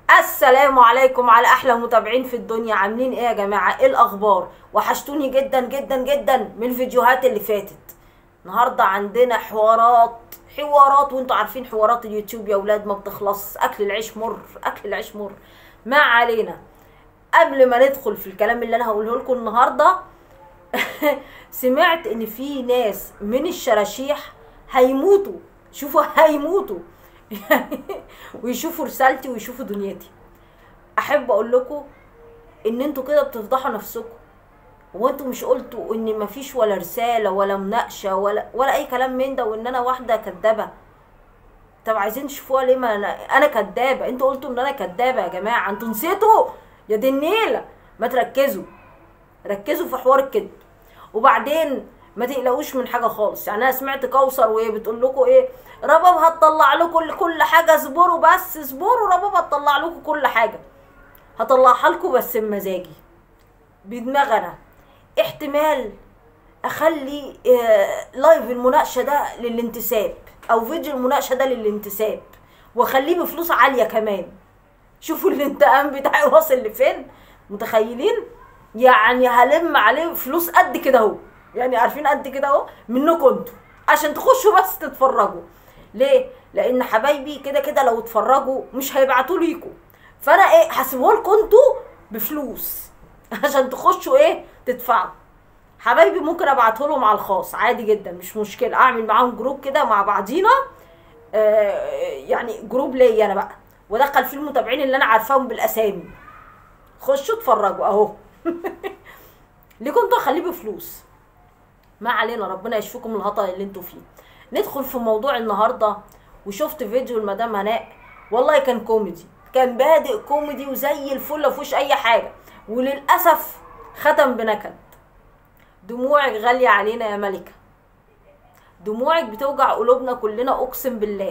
السلام عليكم على احلى متابعين في الدنيا عاملين ايه يا جماعه ايه الاخبار وحشتوني جدا جدا جدا من الفيديوهات اللي فاتت النهارده عندنا حوارات حوارات وانتوا عارفين حوارات اليوتيوب يا ولاد ما بتخلص اكل العيش مر اكل العيش مر ما علينا قبل ما ندخل في الكلام اللي انا هقوله لكم النهارده سمعت ان في ناس من الشراشيح هيموتوا شوفوا هيموتوا ويشوفوا رسالتي ويشوفوا دنيتي احب اقول لكم ان انتوا كده بتفضحوا نفسكم هو انتوا مش قلتوا ان مفيش ولا رساله ولا مناقشه ولا ولا اي كلام من ده وان انا واحده كدابه طب عايزين تشوفوها ليه ما انا انا كدابه انتوا قلتوا ان انا كدابه يا جماعه انتوا نسيتوا يا دي النيله ما تركزوا ركزوا في حوار الكذب وبعدين ما تقلقوش من حاجه خالص يعني انا سمعت كوثر وهي بتقول لكم ايه رباب هتطلع لكم كل حاجه اصبروا بس اصبروا رباب هتطلع لكم كل حاجه هطلعها لكم بس بمزاجي بدماغ انا احتمال اخلي آه لايف المناقشه ده للانتساب او فيديو المناقشه ده للانتساب واخليه بفلوس عاليه كمان شوفوا الانتقام بتاعي واصل لفين متخيلين يعني هلم عليه فلوس قد كده اهو يعني عارفين قد كده اهو منكم انتوا عشان تخشوا بس تتفرجوا ليه لان حبايبي كده كده لو اتفرجوا مش هيبعتوا ليكم فانا ايه هسيبه لكم انتوا بفلوس عشان تخشوا ايه تدفعوا حبايبي ممكن ابعته لهم على الخاص عادي جدا مش مشكله اعمل معاهم جروب كده مع بعضينا آه يعني جروب ليا انا بقى وادخل فيه المتابعين اللي انا عارفاهم بالاسامي خشوا اتفرجوا اهو ليه كنتوا خليه بفلوس ما علينا ربنا يشفيكم من الهطل اللي انتوا فيه ندخل في موضوع النهارده وشفت فيديو المدام هناء والله كان كوميدي كان بادئ كوميدي وزي الفل مفيهوش اي حاجه وللاسف ختم بنكد دموعك غاليه علينا يا ملكه دموعك بتوجع قلوبنا كلنا اقسم بالله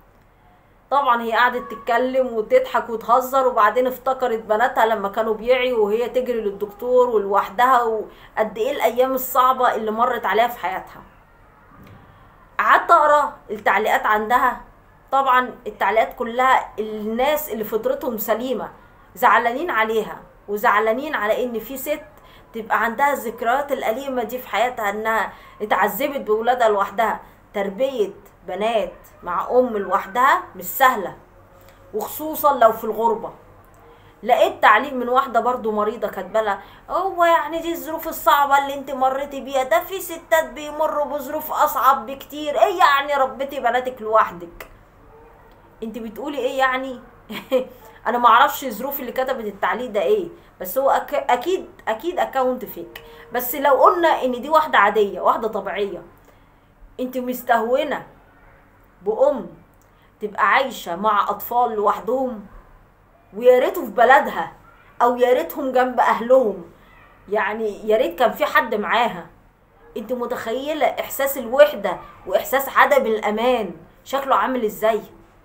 طبعا هي قعدت تتكلم وتضحك وتهزر وبعدين افتكرت بناتها لما كانوا بيعيوا وهي تجري للدكتور ولوحدها وقد ايه الايام الصعبه اللي مرت عليها في حياتها قعدت اقرا التعليقات عندها طبعا التعليقات كلها الناس اللي فطرتهم سليمه زعلانين عليها وزعلانين على ان في ست تبقى عندها الذكريات الأليمة دي في حياتها انها اتعذبت بولادها لوحدها تربية بنات مع ام لوحدها مش سهلة وخصوصا لو في الغربة لقيت تعليق من واحدة برضو مريضة كاتبالها هو يعني دي الظروف الصعبة اللي انت مريتي بيها ده في ستات بيمروا بظروف اصعب بكتير ايه يعني ربيتي بناتك لوحدك انت بتقولي ايه يعني انا ما اعرفش ظروف اللي كتبت التعليق ده ايه بس هو أك... اكيد اكيد اكونت فيك بس لو قلنا ان دي واحده عاديه واحده طبيعيه انت مستهونه بام تبقى عايشه مع اطفال لوحدهم ويا ريته في بلدها او يا ريتهم جنب اهلهم يعني يا ريت كان في حد معاها انت متخيله احساس الوحده واحساس عدم الامان شكله عامل ازاي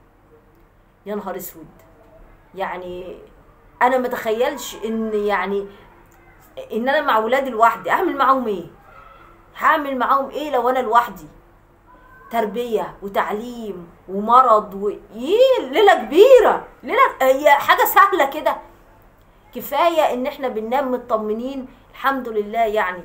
يا نهار اسود يعني انا ما اتخيلش ان يعني ان انا مع ولادي لوحدي اعمل معاهم ايه هعمل معاهم ايه لو انا لوحدي تربيه وتعليم ومرض و ايه ليله كبيره ليله هي حاجه سهله كده كفايه ان احنا بننام مطمنين الحمد لله يعني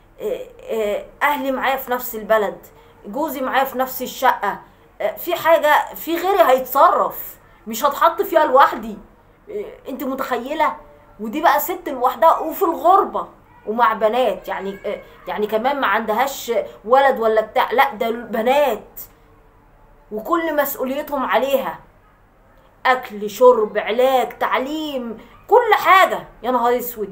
اهلي معايا في نفس البلد جوزي معايا في نفس الشقه في حاجه في غيري هيتصرف مش هتحط فيها لوحدي انت متخيله ودي بقى ست لوحدها وفي الغربه ومع بنات يعني يعني كمان ما عندهاش ولد ولا بتاع لا ده بنات وكل مسؤوليتهم عليها اكل شرب علاج تعليم كل حاجه يا نهار اسود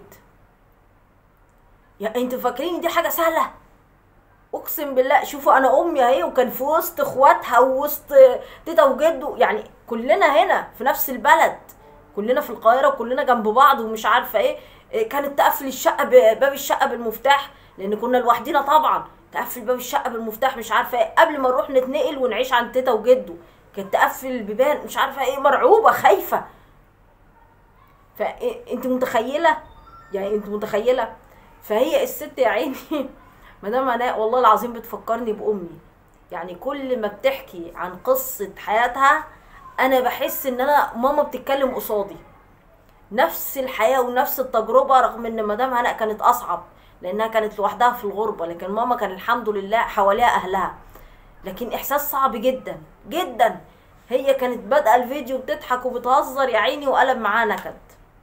يا انتوا فاكرين دي حاجه سهله اقسم بالله شوفوا انا امي اهي وكان في وسط اخواتها ووسط تيتا وجده يعني كلنا هنا في نفس البلد كلنا في القاهره وكلنا جنب بعض ومش عارفه ايه كانت تقفل الشقه باب الشقه بالمفتاح لان كنا لوحدنا طبعا تقفل باب الشقه بالمفتاح مش عارفه ايه قبل ما نروح نتنقل ونعيش عند تيتا وجده كانت تقفل البيبان مش عارفه ايه مرعوبه خايفه فانت متخيله يعني انت متخيله فهي الست يا عيني مدام هناء والله العظيم بتفكرني بامي يعني كل ما بتحكي عن قصه حياتها انا بحس ان انا ماما بتتكلم قصادي نفس الحياه ونفس التجربه رغم ان مدام هناء كانت اصعب لانها كانت لوحدها في الغربه لكن ماما كان الحمد لله حواليها اهلها لكن احساس صعب جدا جدا هي كانت بادئه الفيديو بتضحك وبتهزر يا عيني وقلب معاها نكد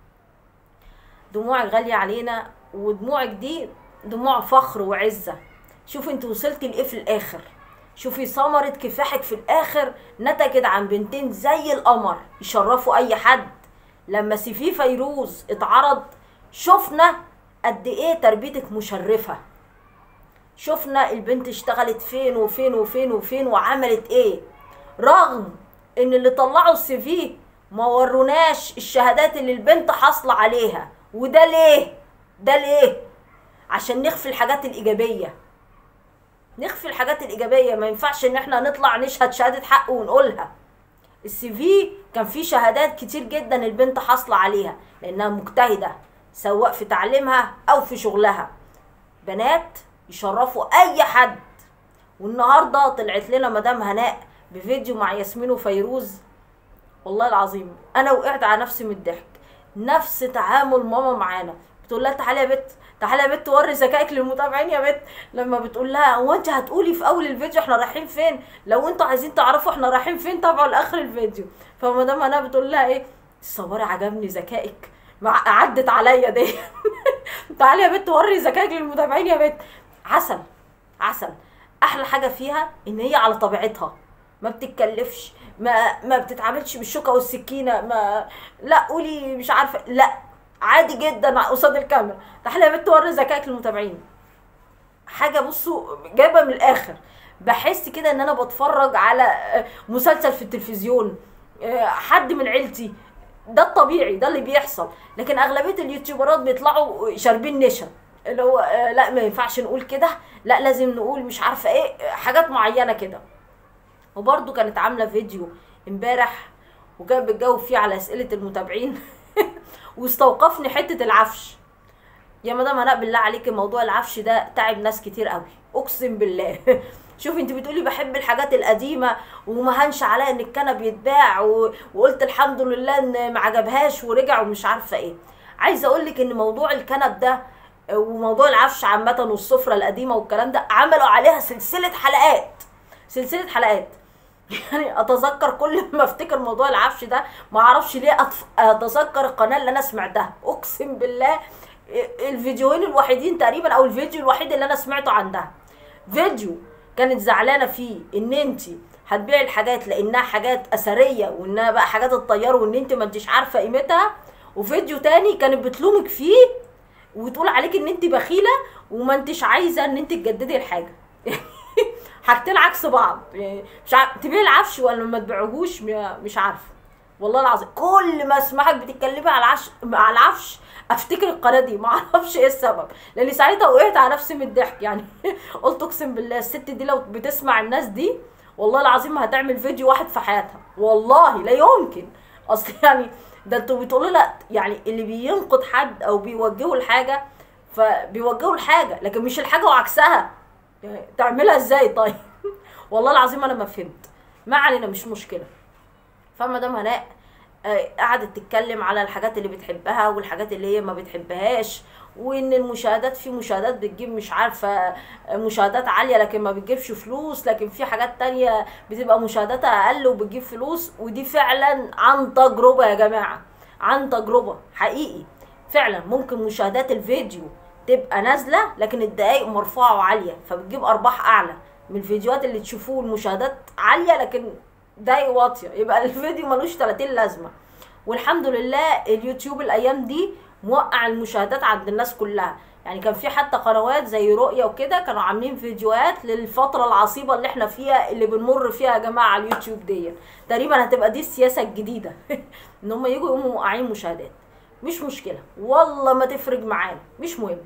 دموعك غاليه علينا ودموعك دي دموع فخر وعزه شوف انت وصلتي لايه في الاخر شوفي ثمرة كفاحك في الآخر نتجت عن بنتين زي القمر يشرفوا أي حد لما سيفي فيروز اتعرض شفنا قد إيه تربيتك مشرفة شفنا البنت اشتغلت فين وفين وفين وفين وعملت ايه رغم ان اللي طلعوا السي في ما وروناش الشهادات اللي البنت حاصله عليها وده ليه ده ليه عشان نخفي الحاجات الايجابيه نخفي الحاجات الايجابيه ما ينفعش ان احنا نطلع نشهد شهاده حق ونقولها السي في كان فيه شهادات كتير جدا البنت حاصله عليها لانها مجتهده سواء في تعليمها او في شغلها بنات يشرفوا اي حد والنهارده طلعت لنا مدام هناء بفيديو مع ياسمين وفيروز والله العظيم انا وقعت على نفسي من الضحك نفس تعامل ماما معانا بتقول لها تعالي يا بت تعالي يا بت وري ذكائك للمتابعين يا بت لما بتقول لها هو انت هتقولي في اول الفيديو احنا رايحين فين لو انتوا عايزين تعرفوا احنا رايحين فين تابعوا لاخر الفيديو فمدام هناء بتقول لها ايه الصباري عجبني ذكائك مع عدت عليا دي تعالي يا بت وري ذكائك للمتابعين يا بت عسل عسل احلى حاجه فيها ان هي على طبيعتها ما بتتكلفش ما ما بتتعاملش بالشوكه والسكينه ما لا قولي مش عارفه لا عادي جدا قصاد الكاميرا تعالي يا بت وري ذكائك للمتابعين حاجه بصوا جايبه من الاخر بحس كده ان انا بتفرج على مسلسل في التلفزيون حد من عيلتي ده الطبيعي ده اللي بيحصل لكن اغلبيه اليوتيوبرات بيطلعوا شاربين نشا اللي هو آه لا ما ينفعش نقول كده لا لازم نقول مش عارفه ايه حاجات معينه كده وبرده كانت عامله فيديو امبارح وكانت بتجاوب فيه على اسئله المتابعين واستوقفني حته العفش يا مدام هناء بالله عليكي موضوع العفش ده تعب ناس كتير قوي اقسم بالله شوفي انت بتقولي بحب الحاجات القديمه وما هنش عليا ان الكنب يتباع و... وقلت الحمد لله ان ما عجبهاش ورجع ومش عارفه ايه عايزه اقول لك ان موضوع الكنب ده وموضوع العفش عامه والسفره القديمه والكلام ده عملوا عليها سلسله حلقات سلسله حلقات يعني اتذكر كل ما افتكر موضوع العفش ده ما اعرفش ليه أتف... اتذكر القناه اللي انا سمعتها اقسم بالله الفيديوهين الوحيدين تقريبا او الفيديو الوحيد اللي انا سمعته عندها فيديو كانت زعلانه فيه ان انت هتبيعي الحاجات لانها حاجات اثريه وانها بقى حاجات الطيار وان انت ما انتش عارفه قيمتها وفيديو تاني كانت بتلومك فيه وتقول عليك ان انت بخيله وما انتش عايزه ان انت تجددي الحاجه حاجتين عكس بعض يعني مش عارف تبيعي العفش ولا ما تبيعوهوش مش عارفه والله العظيم كل ما اسمعك بتتكلمي على العفش على العفش افتكر القناه دي ما اعرفش ايه السبب لان ساعتها وقعت على نفسي من الضحك يعني قلت اقسم بالله الست دي لو بتسمع الناس دي والله العظيم هتعمل فيديو واحد في حياتها والله لا يمكن اصل يعني ده انتوا بتقولوا لا يعني اللي بينقد حد او بيوجهه لحاجه فبيوجهه لحاجه لكن مش الحاجه وعكسها يعني تعملها ازاي طيب والله العظيم انا ما فهمت ما علينا مش مشكله فمدام هناء قعدت تتكلم على الحاجات اللي بتحبها والحاجات اللي هي ما بتحبهاش وان المشاهدات في مشاهدات بتجيب مش عارفه مشاهدات عاليه لكن ما بتجيبش فلوس لكن في حاجات تانية بتبقى مشاهداتها اقل وبتجيب فلوس ودي فعلا عن تجربه يا جماعه عن تجربه حقيقي فعلا ممكن مشاهدات الفيديو تبقى نازله لكن الدقايق مرفوعه وعاليه فبتجيب ارباح اعلى من الفيديوهات اللي تشوفوه المشاهدات عاليه لكن دقايق واطيه يبقى الفيديو ملوش 30 لازمه والحمد لله اليوتيوب الايام دي موقع المشاهدات عند الناس كلها يعني كان في حتى قنوات زي رؤية وكده كانوا عاملين فيديوهات للفترة العصيبة اللي احنا فيها اللي بنمر فيها يا جماعة على اليوتيوب دي تقريبا هتبقى دي السياسة الجديدة ان هم يجوا يقوموا موقعين مشاهدات مش مشكلة والله ما تفرق معانا مش مهم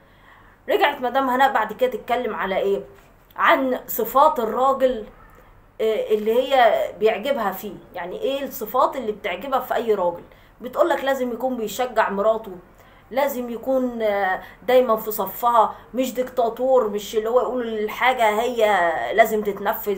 رجعت مدام هناء بعد كده تتكلم على ايه عن صفات الراجل اللي هي بيعجبها فيه يعني ايه الصفات اللي بتعجبها في اي راجل بتقولك لازم يكون بيشجع مراته لازم يكون دايما في صفها مش ديكتاتور مش اللي هو يقول الحاجة هي لازم تتنفذ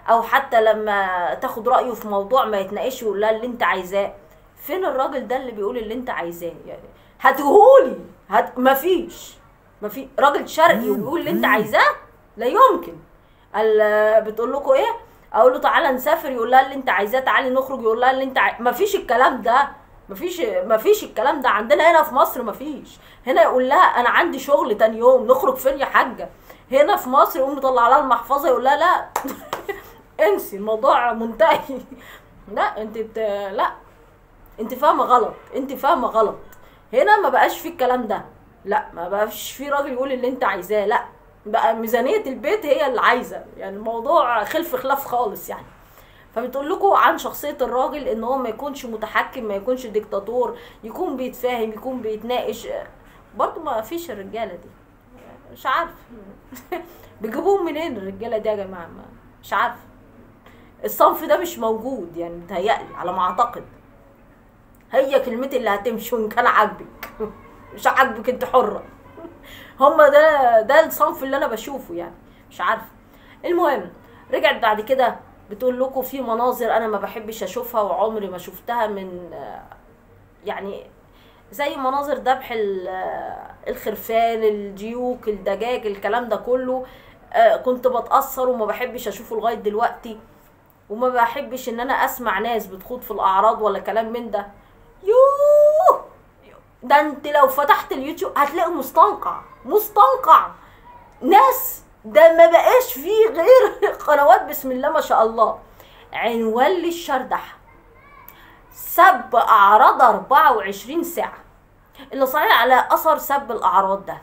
او حتى لما تاخد رايه في موضوع ما يتناقش يقول لها اللي انت عايزاه فين الراجل ده اللي بيقول اللي انت عايزاه يعني هاتهولي هات مفيش مفي راجل شرقي وبيقول اللي انت عايزاه لا يمكن قال بتقول لكم ايه اقول له تعالى نسافر يقول لها اللي انت عايزاه تعالي نخرج يقول لها اللي انت عاي... مفيش الكلام ده مفيش مفيش الكلام ده عندنا هنا في مصر مفيش هنا يقول لها انا عندي شغل تاني يوم نخرج فين يا حاجه هنا في مصر يقوم مطلع لها المحفظه يقول لها لا انسي الموضوع منتهي لا انت بت... لا انت فاهمه غلط انت فاهمه غلط هنا ما بقاش في الكلام ده لا ما بقاش في راجل يقول اللي انت عايزاه لا بقى ميزانيه البيت هي اللي عايزه يعني الموضوع خلف خلاف خالص يعني فبتقول لكم عن شخصيه الراجل ان هو ما يكونش متحكم ما يكونش ديكتاتور يكون بيتفاهم يكون بيتناقش برضو ما فيش الرجاله دي مش عارف بيجيبوهم منين الرجاله دي يا جماعه ما مش عارف الصنف ده مش موجود يعني متهيألي على ما اعتقد هي كلمتي اللي هتمشي وان كان عاجبك مش عاجبك انت حره هما ده ده الصنف اللي انا بشوفه يعني مش عارفه المهم رجعت بعد كده بتقول لكم في مناظر انا ما بحبش اشوفها وعمري ما شفتها من يعني زي مناظر ذبح الخرفان الديوك الدجاج الكلام ده كله كنت بتاثر وما بحبش اشوفه لغايه دلوقتي وما بحبش ان انا اسمع ناس بتخوض في الاعراض ولا كلام من ده يوه ده انت لو فتحت اليوتيوب هتلاقي مستنقع مستنقع ناس ده ما بقاش فيه غير قنوات بسم الله ما شاء الله عنوان للشردح سب اعراض 24 ساعه اللي صحيح على اثر سب الاعراض ده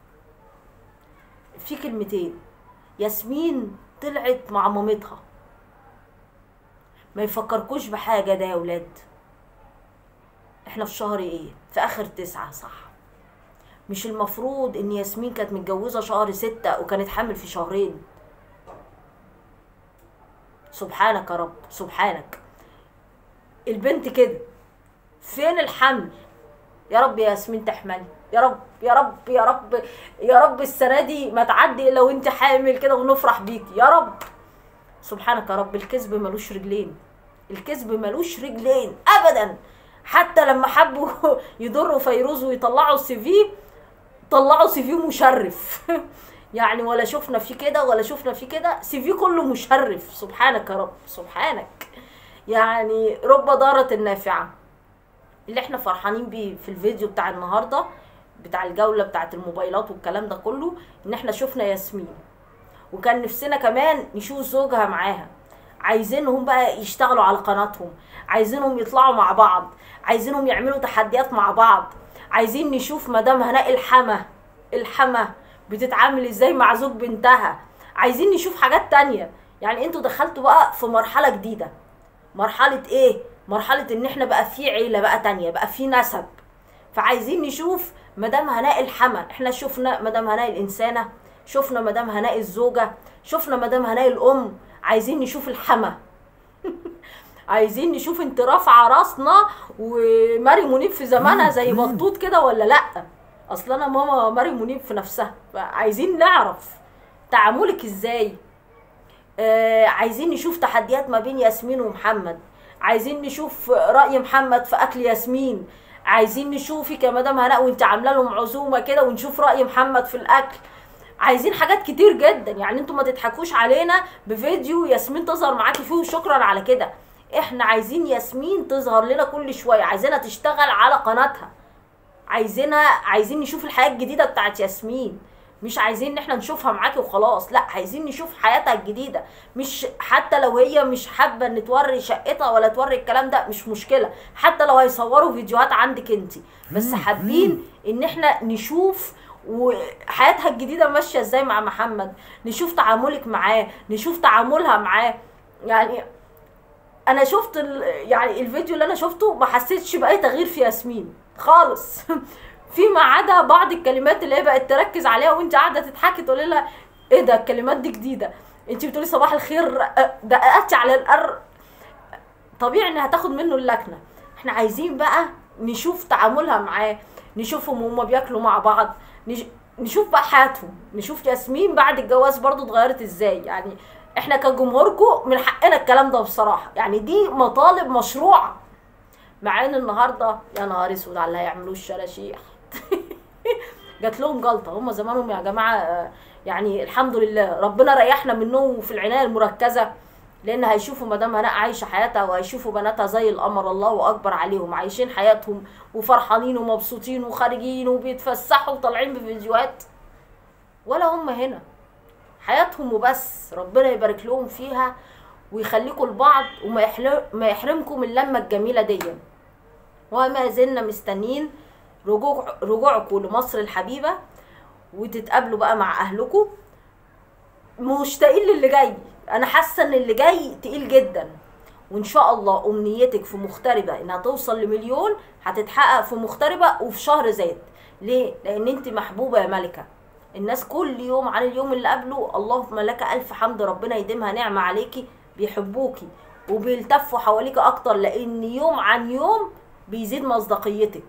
في كلمتين ياسمين طلعت مع مامتها ما يفكركوش بحاجه ده يا ولاد احنا في شهر ايه في اخر تسعة صح مش المفروض ان ياسمين كانت متجوزة شهر ستة وكانت حامل في شهرين سبحانك يا رب سبحانك البنت كده فين الحمل يا رب يا ياسمين تحملي يا رب يا رب يا رب يا رب السنة دي ما تعدي الا وانت حامل كده ونفرح بيكي يا رب سبحانك يا رب الكذب ملوش رجلين الكذب ملوش رجلين ابدا حتى لما حبوا يضروا فيروز ويطلعوا السي في طلعوا سي في مشرف يعني ولا شفنا فيه كده ولا شفنا فيه كده سي في كله مشرف سبحانك يا رب سبحانك يعني رب ضارة النافعة اللي احنا فرحانين بيه في الفيديو بتاع النهاردة بتاع الجولة بتاعت الموبايلات والكلام ده كله ان احنا شفنا ياسمين وكان نفسنا كمان نشوف زوجها معاها عايزينهم بقى يشتغلوا على قناتهم عايزينهم يطلعوا مع بعض عايزينهم يعملوا تحديات مع بعض عايزين نشوف مدام هناء الحما الحما بتتعامل ازاي مع زوج بنتها عايزين نشوف حاجات تانية يعني انتوا دخلتوا بقى في مرحلة جديدة مرحلة ايه مرحلة ان احنا بقى في عيلة بقى تانية بقى في نسب فعايزين نشوف مدام هناء الحما احنا شفنا مدام هناء الانسانة شفنا مدام هناء الزوجة شفنا مدام هناء الام عايزين نشوف الحما عايزين نشوف انت رافعه راسنا وماري منيب في زمانها زي بطوط كده ولا لا اصل انا ماما ماري منيب في نفسها عايزين نعرف تعاملك ازاي آه عايزين نشوف تحديات ما بين ياسمين ومحمد عايزين نشوف راي محمد في اكل ياسمين عايزين نشوفك يا مدام هناء وانت عامله لهم عزومه كده ونشوف راي محمد في الاكل عايزين حاجات كتير جدا يعني انتوا ما تضحكوش علينا بفيديو ياسمين تظهر معاكي فيه وشكرا على كده احنا عايزين ياسمين تظهر لنا كل شويه عايزينها تشتغل على قناتها عايزينها عايزين نشوف الحياه الجديده بتاعت ياسمين مش عايزين ان احنا نشوفها معاكي وخلاص لا عايزين نشوف حياتها الجديده مش حتى لو هي مش حابه ان توري شقتها ولا توري الكلام ده مش مشكله حتى لو هيصوروا فيديوهات عندك انت بس حابين ان احنا نشوف وحياتها الجديده ماشيه ازاي مع محمد نشوف تعاملك معاه نشوف تعاملها معاه يعني انا شفت ال... يعني الفيديو اللي انا شفته ما حسيتش باي تغيير في ياسمين خالص فيما عدا بعض الكلمات اللي هي بقت تركز عليها وانت قاعده تضحكي تقولي لها ايه ده الكلمات دي جديده انت بتقولي صباح الخير دققتي على القر طبيعي انها تاخد منه اللكنه احنا عايزين بقى نشوف تعاملها معاه نشوفهم هما بياكلوا مع بعض نش... نشوف بقى حياتهم نشوف ياسمين بعد الجواز برضو اتغيرت ازاي يعني احنا كجمهوركم من حقنا الكلام ده بصراحه يعني دي مطالب مشروعه مع ان النهارده يا نهار اسود على اللي هيعملوه الشراشيح جات لهم جلطه هم زمانهم يا جماعه آه، يعني الحمد لله ربنا ريحنا منهم في العنايه المركزه لان هيشوفوا مدام هناء عايشه حياتها وهيشوفوا بناتها زي القمر الله اكبر عليهم عايشين حياتهم وفرحانين ومبسوطين وخارجين وبيتفسحوا وطالعين بفيديوهات ولا هم هنا حياتهم وبس ربنا يبارك لهم فيها ويخليكم لبعض وما يحل- ما يحرمكم من اللمه الجميله دي وما زلنا مستنيين رجوع رجوعكم لمصر الحبيبه وتتقابلوا بقى مع اهلكم مشتاقين للي جاي انا حاسه ان اللي جاي تقيل جدا وان شاء الله امنيتك في مغتربه انها توصل لمليون هتتحقق في مغتربه وفي شهر زاد ليه لان انت محبوبه يا ملكه الناس كل يوم عن اليوم اللي قبله اللهم لك الف حمد ربنا يديمها نعمه عليكي بيحبوكي وبيلتفوا حواليك اكتر لان يوم عن يوم بيزيد مصداقيتك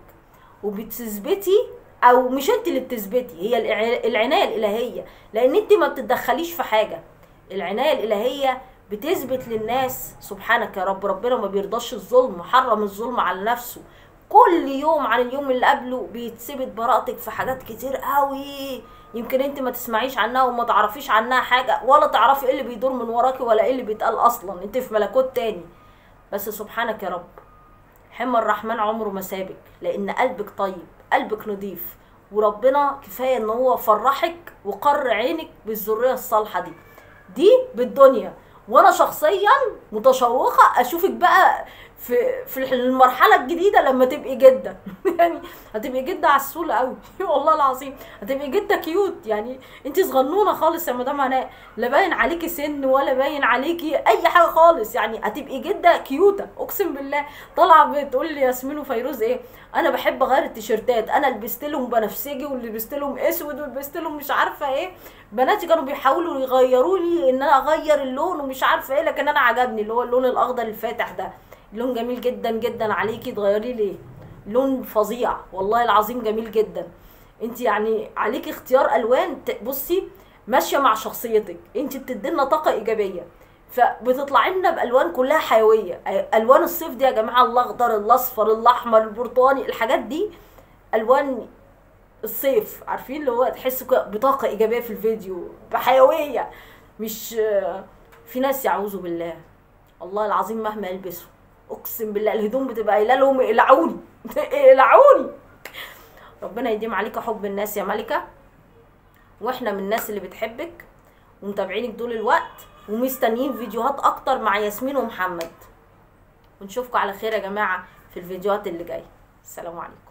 وبتثبتي او مش انت اللي بتثبتي هي الإع- العنايه الالهيه لان انت ما بتتدخليش في حاجه العنايه الالهيه بتثبت للناس سبحانك يا رب ربنا ما بيرضاش الظلم حرم الظلم على نفسه كل يوم عن اليوم اللي قبله بيتثبت براءتك في حاجات كتير قوي يمكن انت ما تسمعيش عنها وما تعرفيش عنها حاجه ولا تعرفي ايه اللي بيدور من وراكي ولا ايه اللي بيتقال اصلا انت في ملكوت تاني بس سبحانك يا رب حمى الرحمن عمره ما سابك لان قلبك طيب قلبك نضيف وربنا كفايه ان هو فرحك وقر عينك بالذريه الصالحه دي دي بالدنيا وانا شخصيا متشوقه اشوفك بقى في في المرحله الجديده لما تبقي جده يعني هتبقي جده عسوله قوي والله العظيم هتبقي جده كيوت يعني انت صغنونه خالص يا مدام هناء لا باين عليكي سن ولا باين عليكي اي حاجه خالص يعني هتبقي جده كيوته اقسم بالله طالعه بتقول لي ياسمين وفيروز ايه انا بحب اغير التيشيرتات انا لبست لهم بنفسجي ولبست لهم اسود ولبست لهم مش عارفه ايه بناتي كانوا بيحاولوا يغيروا لي ان انا اغير اللون ومش عارفه ايه لكن انا عجبني اللي هو اللون الاخضر الفاتح ده لون جميل جدا جدا عليكي تغيري ليه لون فظيع والله العظيم جميل جدا انت يعني عليكي اختيار الوان ت- بصي ماشيه مع شخصيتك انت بتدينا طاقه ايجابيه فبتطلعي لنا بالوان كلها حيويه أ- الوان الصيف دي يا جماعه الاخضر الاصفر الاحمر البرتقاني الحاجات دي الوان الصيف عارفين اللي هو تحسوا كده بطاقه ايجابيه في الفيديو بحيويه مش في ناس يعوذ بالله والله العظيم مهما يلبسوا اقسم بالله الهدوم بتبقى قايله لهم اقلعوني اقلعوني ربنا يديم عليك حب الناس يا ملكه واحنا من الناس اللي بتحبك ومتابعينك طول الوقت ومستنيين فيديوهات اكتر مع ياسمين ومحمد ونشوفكم على خير يا جماعه في الفيديوهات اللي جايه السلام عليكم